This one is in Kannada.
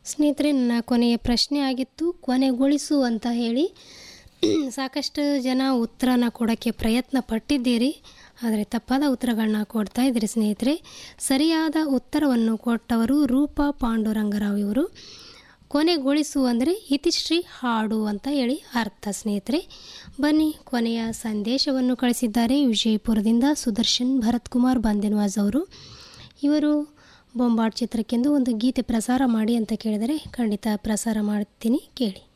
ಸ್ನೇಹಿತರೆ ನನ್ನ ಕೊನೆಯ ಪ್ರಶ್ನೆ ಆಗಿತ್ತು ಕೊನೆಗೊಳಿಸು ಅಂತ ಹೇಳಿ ಸಾಕಷ್ಟು ಜನ ಉತ್ತರನ ಕೊಡೋಕ್ಕೆ ಪ್ರಯತ್ನ ಪಟ್ಟಿದ್ದೀರಿ ಆದರೆ ತಪ್ಪಾದ ಉತ್ತರಗಳನ್ನ ಕೊಡ್ತಾ ಇದ್ದೀರಿ ಸ್ನೇಹಿತರೆ ಸರಿಯಾದ ಉತ್ತರವನ್ನು ಕೊಟ್ಟವರು ರೂಪಾ ಪಾಂಡುರಂಗರಾವ್ ಇವರು ಕೊನೆಗೊಳಿಸು ಅಂದರೆ ಇತಿಶ್ರೀ ಹಾಡು ಅಂತ ಹೇಳಿ ಅರ್ಥ ಸ್ನೇಹಿತರೆ ಬನ್ನಿ ಕೊನೆಯ ಸಂದೇಶವನ್ನು ಕಳಿಸಿದ್ದಾರೆ ವಿಜಯಪುರದಿಂದ ಸುದರ್ಶನ್ ಭರತ್ ಕುಮಾರ್ ಬಂದೆನ್ವಾಜ್ ಅವರು ಇವರು ಬೊಂಬಾಟ್ ಚಿತ್ರಕ್ಕೆಂದು ಒಂದು ಗೀತೆ ಪ್ರಸಾರ ಮಾಡಿ ಅಂತ ಕೇಳಿದರೆ ಖಂಡಿತ ಪ್ರಸಾರ ಮಾಡ್ತೀನಿ ಕೇಳಿ